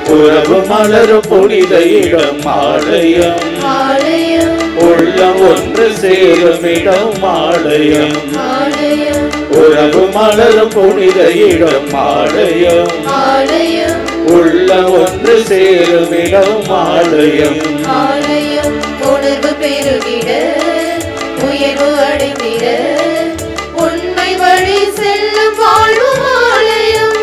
உறவு மலரும் புனித இடம் ஆலயம் ஆலயம் உள்ளம் ஒன்று சேரும் இடம் ஆலயம் ஆலயம் உறவு மலரும் புனித இடம் ஆலயம் ஆலயம் உள்ளம் ஒன்று சேரும் இடம் ஆலயம் ஆலயம் உணர்வு பெருகிட உயர்வு அடைந்திட உண்மை வழி செல்லும் வாழும் ஆலயம்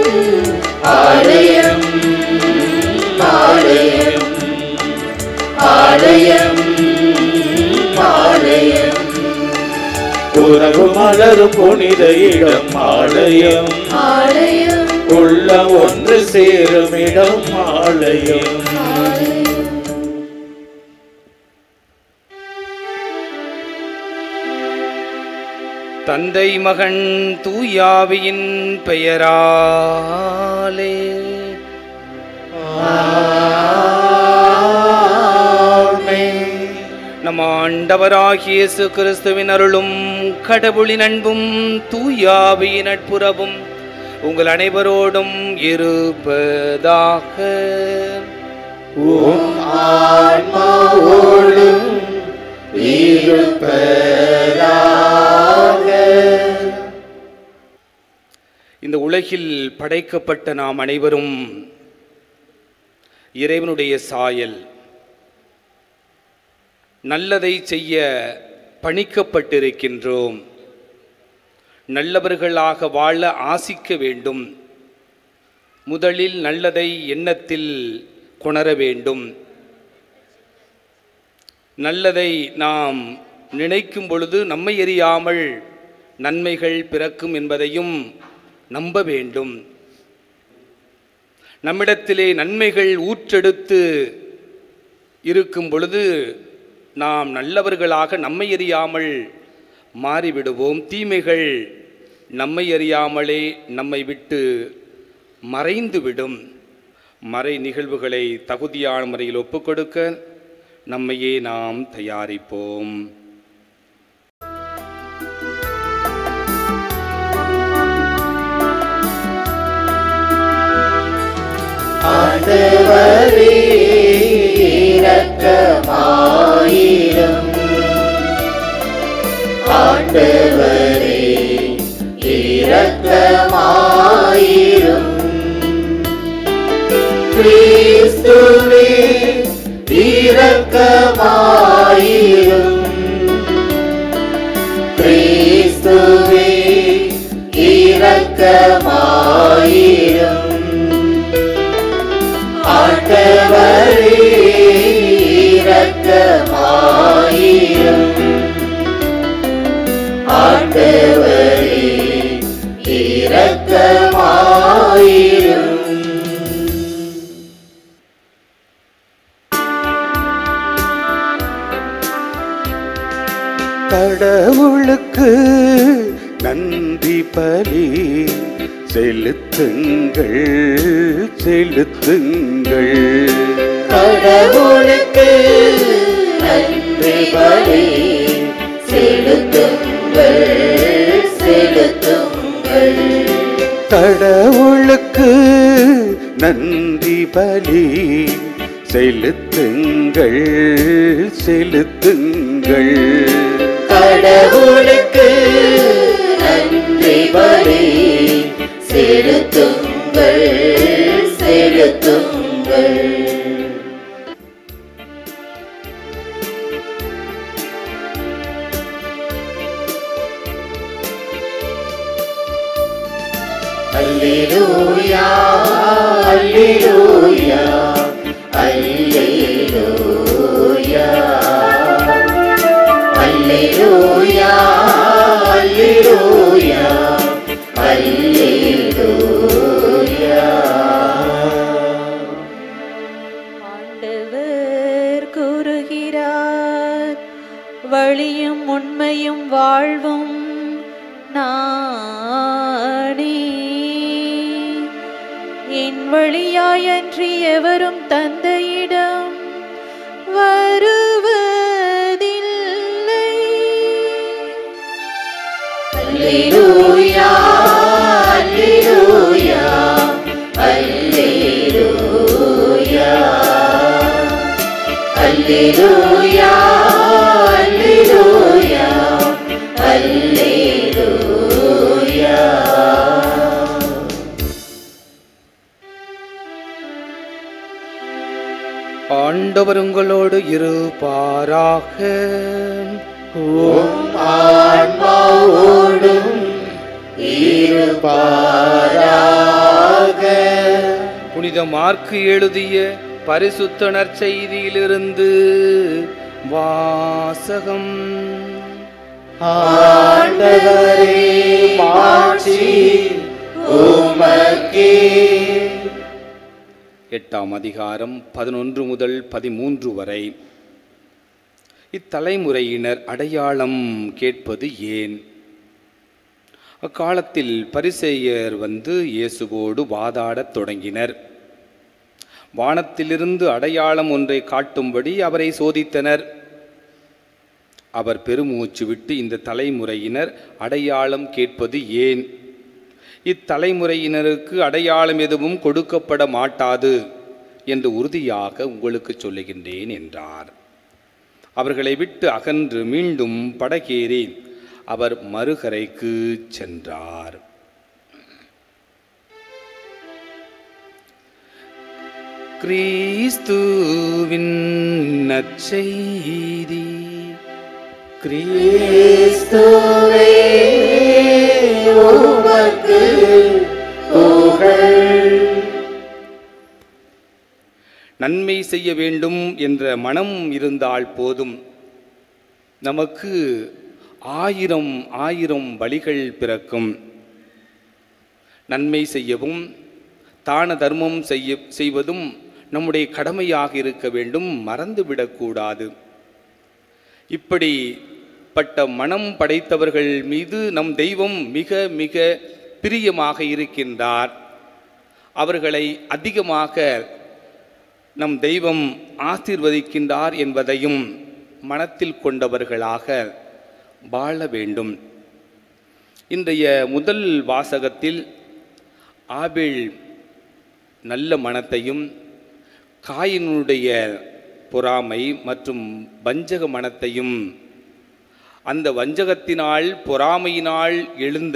ஆலயம் ஆலயம் ஆலயம் ஆலயம் உறவு மலரும் புனித இடம் ஆலயம் ஆலயம் உள்ளம் ஒன்று சேரும் இடம் ஆலயம் ஆலயம் தந்தை மகன் தூயாவியின் பெயராலே நம் ஆண்டவராகிய இயேசு கிறிஸ்துவின் அருளும் கடவுளின் அன்பும் தூயாவியின் நட்புறவும் உங்கள் அனைவரோடும் இருப்பதாக உம் ஆன்மாவோடும் இந்த உலகில் படைக்கப்பட்ட நாம் அனைவரும் இறைவனுடைய சாயல் நல்லதை செய்ய பணிக்கப்பட்டிருக்கின்றோம் நல்லவர்களாக வாழ ஆசிக்க வேண்டும் முதலில் நல்லதை எண்ணத்தில் கொணர வேண்டும் நல்லதை நாம் நினைக்கும் பொழுது நம்மை எறியாமல் நன்மைகள் பிறக்கும் என்பதையும் நம்ப வேண்டும் நம்மிடத்திலே நன்மைகள் ஊற்றெடுத்து இருக்கும் பொழுது நாம் நல்லவர்களாக நம்மை அறியாமல் மாறிவிடுவோம் தீமைகள் நம்மை அறியாமலே நம்மை விட்டு மறைந்துவிடும் மறை நிகழ்வுகளை தகுதியான முறையில் ஒப்புக்கொடுக்க நம்மையே நாம் தயாரிப்போம் ஆண்டவரே இரக்கமாயிரும் ஆண்டவரே இரக்கமாயிரும் கிறிஸ்துவே இரக்கமாயிரும் கிறிஸ்துவே இரக்கமாயிரும் ஆண்டவரே இரக்கமாயிரும் ஆண்டவரே இரக்கமாயிரும் கடவுளுக்கு நன்றி பலி செலுத்துங்கள் செலுத்துங்கள் கடவுளுக்கு நன்றி பலி செலுத்துங்கள் செலுத்துங்கள் கடவுளுக்கு நன்றி பலி செலுத்துங்கள் செலுத்துங்கள் கடவுளுக்கு நன்றி பலி செலுத்துங்கள் செலுத்துங்கள் அல்லேலூயா அல்லேலூயா அல்லேலூயா அல்லேலூயா அல்லேலூயா அல்லேலூயா ஆண்டவர் கூறுகிறார் வழியும் உண்மையும் வாழ்வும் நானே என் வழியாயன்றி எவரும் தந்தையிடம் வருவதில்லை அல்லேலூயா அல்லேலூயா அல்லேலூயா அல்லேலூயா அல்லேலூயா அல்லேலூயா ஆண்டவர் உங்களோடு இருப்பாராக உம் ஆன்மாவோடும் இருப்பாராக புனித மார்க்கு எழுதிய பரிசுத்த நற்செய்தியிலிருந்து வாசகம் ஆண்டவரே மாட்சி உமக்கே எட்டாம் அதிகாரம் பதினொன்று முதல் பதிமூன்று வரை இத்தலைமுறையினர் அடையாளம் கேட்பது ஏன் அக்காலத்தில் பரிசேயர் வந்து இயேசுவோடு வாதாடத் தொடங்கினர் வானத்திலிருந்து அடையாளம் ஒன்றை காட்டும்படி அவரை சோதித்தனர் அவர் பெருமூச்சு விட்டு இந்த தலைமுறையினர் அடையாளம் கேட்பது ஏன் இத்தலைமுறையினருக்கு அடையாளம் எதுவும் கொடுக்கப்பட மாட்டாது என்று உறுதியாக உங்களுக்கு சொல்லுகின்றேன் என்றார் அவர்களை விட்டு அகன்று மீண்டும் படகேறி அவர் மறுகரைக்கு சென்றார் கிறிஸ்துவின் நற்செய்தி கிறிஸ்துவே உமக்கு புகழ் நன்மை செய்ய வேண்டும் என்ற மனம் இருந்தால் போதும் நமக்கு ஆயிரம் ஆயிரம் வழிகள் பிறக்கும் நன்மை செய்யவும் தான தர்மம் செய்ய செய்வதும் நம்முடைய கடமையாக இருக்க வேண்டும் மறந்துவிடக்கூடாது இப்படிப்பட்ட மனம் படைத்தவர்கள் மீது நம் தெய்வம் மிக மிக பிரியமாக இருக்கின்றார் அவர்களை அதிகமாக நம் தெய்வம் ஆசீர்வதிக்கின்றார் என்பதையும் மனத்தில் கொண்டவர்களாக வாழ வேண்டும் இன்றைய முதல் வாசகத்தில் ஆபிள் நல்ல மனத்தையும் காயினுடைய பொறாமை மற்றும் வஞ்சக மனத்தையும் அந்த வஞ்சகத்தினால் பொறாமையினால் எழுந்த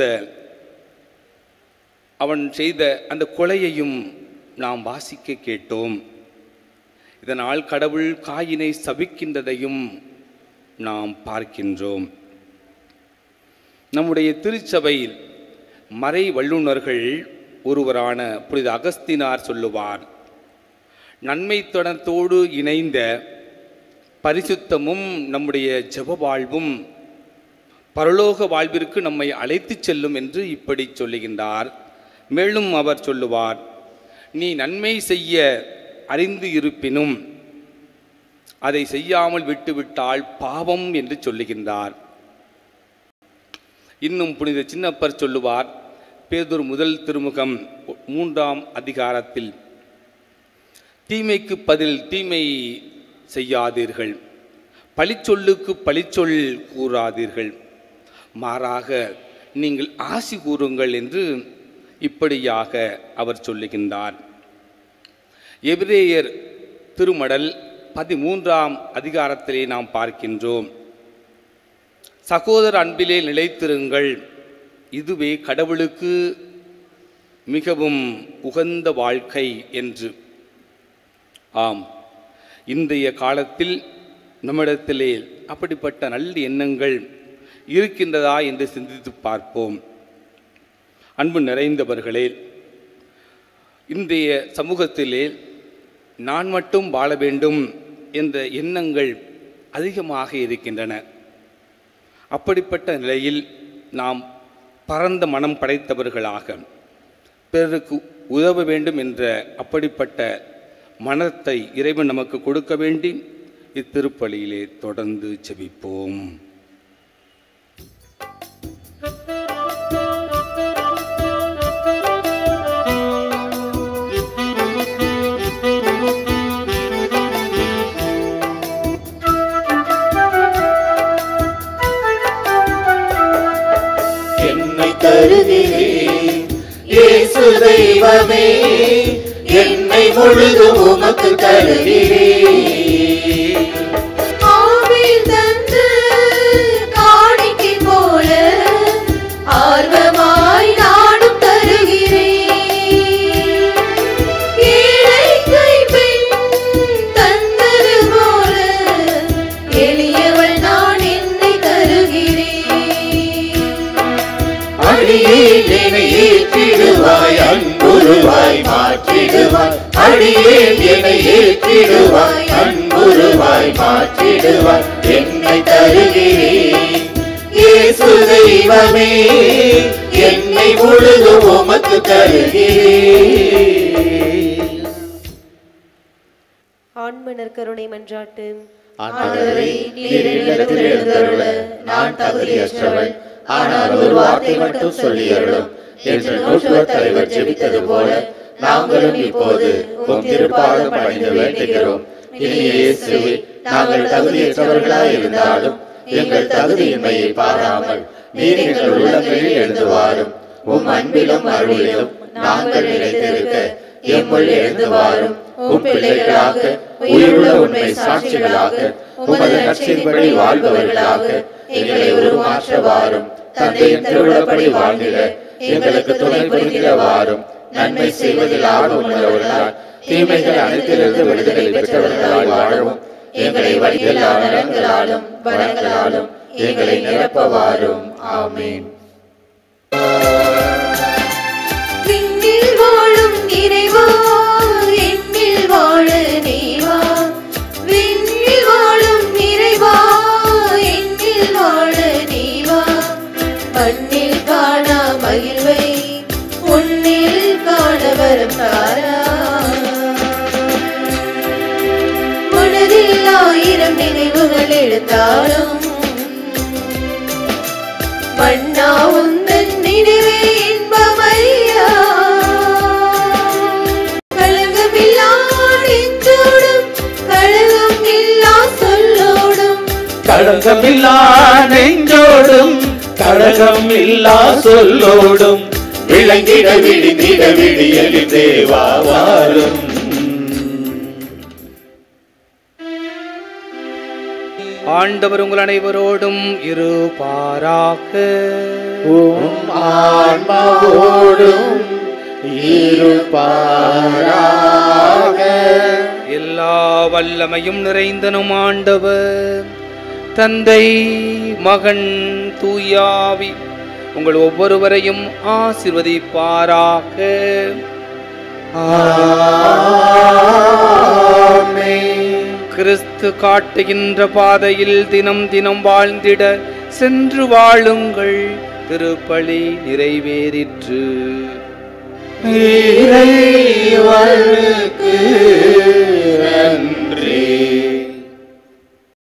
அவன் செய்த அந்த கொலையையும் நாம் வாசிக்க கேட்டோம் இதனால் கடவுள் காயினை சபிக்கின்றதையும் நாம் பார்க்கின்றோம் நம்முடைய திருச்சபையில் மறை வல்லுநர்கள் ஒருவரான புனித அகஸ்தினார் சொல்லுவார் நன்மைத்தனத்தோடு இணைந்த பரிசுத்தமும் நம்முடைய ஜெப வாழ்வும் பரலோக வாழ்விற்கு நம்மை அழைத்துச் செல்லும் என்று இப்படி சொல்லுகின்றார் மேலும் அவர் சொல்லுவார் நீ நன்மை செய்ய அறிந்து இருப்பினும் அதை செய்யாமல் விட்டுவிட்டால் பாவம் என்று சொல்லுகின்றார் இன்னும் புனித சின்னப்பர் சொல்லுவார் பேதுரு முதல் திருமுகம் மூன்றாம் அதிகாரத்தில் தீமைக்கு பதில் தீமை செய்யாதீர்கள் பழிச்சொல்லுக்கு பழிச்சொல் கூறாதீர்கள் மாறாக நீங்கள் ஆசி கூறுங்கள் என்று இப்படியாக அவர் சொல்லுகின்றார் எபிரேயர் திருமடல் பதிமூன்றாம் அதிகாரத்திலே நாம் பார்க்கின்றோம் சகோதர அன்பிலே நிலைத்திருங்கள் இதுவே கடவுளுக்கு மிகவும் உகந்த வாழ்க்கை என்று ஆம் இன்றைய காலத்தில் நம்மிடத்திலே அப்படிப்பட்ட நல்ல எண்ணங்கள் இருக்கின்றதா என்று சிந்தித்து பார்ப்போம் அன்பு நிறைந்தவர்களே இன்றைய சமூகத்திலே நான் மட்டும் வாழ வேண்டும் என்ற எண்ணங்கள் அதிகமாக இருக்கின்றன அப்படிப்பட்ட நிலையில் நாம் பரந்த மனம் படைத்தவர்களாக பிறருக்கு உதவ வேண்டும் என்ற அப்படிப்பட்ட மனத்தை இறைவன் நமக்கு கொடுக்க வேண்டி இத்திருப்பலியிலே தொடர்ந்து செபிப்போம் என்னை தருகிறேன் இயேசு தெய்வமே என்னை முழுதும் உமக்கு தருகிறேன் ஆவில் தந்து காணிக்கை போல ஆர்வமாய் நானும் தருகிறேன் ஏழைக்கை பெண் தந்தது போல எளியவள் நான் என்னை தருகிறேன் அடியே என்னை ஏற்றிடுவாய் அன்புருவாய் மாற்றிடுவாய் அடியே என்னை ஏற்றிடுவாய் அன்புருவாய் மாற்றிடுவாய் என்னை தருகிறேன் இயேசு தெய்வமே என்னை முழுதும் உமக்கு தருகிறேன் ஆண்மனர் கருணை மன்றாட்டு ஆண்டவரே நீர் என்னிடத்தில் எழுந்தருள நான் தகுதியற்றவள் ஆனால் ஒரு வார்த்தை மட்டும் சொல்லி அருளும் என்று நூற்றுவர் தலைவர் ஜெபித்தது போல நாங்களும் இப்போது உம் திருப்பாதம் பணிந்து வேண்டுகிறோம் இனிய இயேசுவே நாங்கள் தகுதியற்றவர்களாய் இருந்தாலும் எங்கள் தகுதியின்மையை பாராமல் நீர் எங்கள் உள்ளங்களில் எழுந்து வாரும் உம் அன்பிலும் அருளிலும் நாங்கள் நிலைத்திருக்க எம்முள் எழுந்து வாரும் உம் பிள்ளைகளாக உயிருள்ள உண்மை சாட்சிகளாக உமது நற்செய்திப்படி வாழ்பவர்களாக எங்களை உருமாற்ற வாரும் தந்தையின் திருவிழப்படி வாழ்ந்திட எங்களுக்கு துணை புரிந்திட வாரும் நன்மை செய்வதில் ஆர்வம் உள்ளவர்களால் தீமைகள் அனைத்திலிருந்து விடுதலை பெற்றவர்களால் வாழவும் எங்களை வழியெல்லா நலன்களாலும் வளங்களாலும் எங்களை நிரப்ப வாரும் ஆமீன் விண்ணில் வாழும் இறைவா எண்ணில் வாழ நீவா விண்ணில் வாழும் இறைவா எண்ணில் வாழ நீவா மண்ணில் காணா மகிழ்வை உன்னில் காண வரும் தாரா மனதில் ஆயிரம் நினைவுகள் எழுந்தாலும் மன்னா உந்தன் நினைவே இன்பமையா கலங்கமில்லா நெஞ்சோடும் கலகம் இல்லா சொல்லோடும் களங்கமில்லா நெஞ்சோடும் கழகம் இல்லா சொல்லோடும் விளங்கிட விழிந்திட விடியலி தேவா வாரும் ஆண்டவர் உங்கள் அனைவரோடும் இருப்பாராக உம் ஆன்மாவோடும் இருப்பாராக எல்லா வல்லமையும் நிறைந்தனும் ஆண்டவர் தந்தை மகன் தூயாவி உங்கள் ஒவ்வொருவரையும் ஆசிர்வதிப்பாராக கிறிஸ்து காட்டுகின்ற பாதையில் தினம் தினம் வாழ்ந்திட சென்று வாழுங்கள் திருப்பலி நிறைவேறிற்று இறைவனுக்கு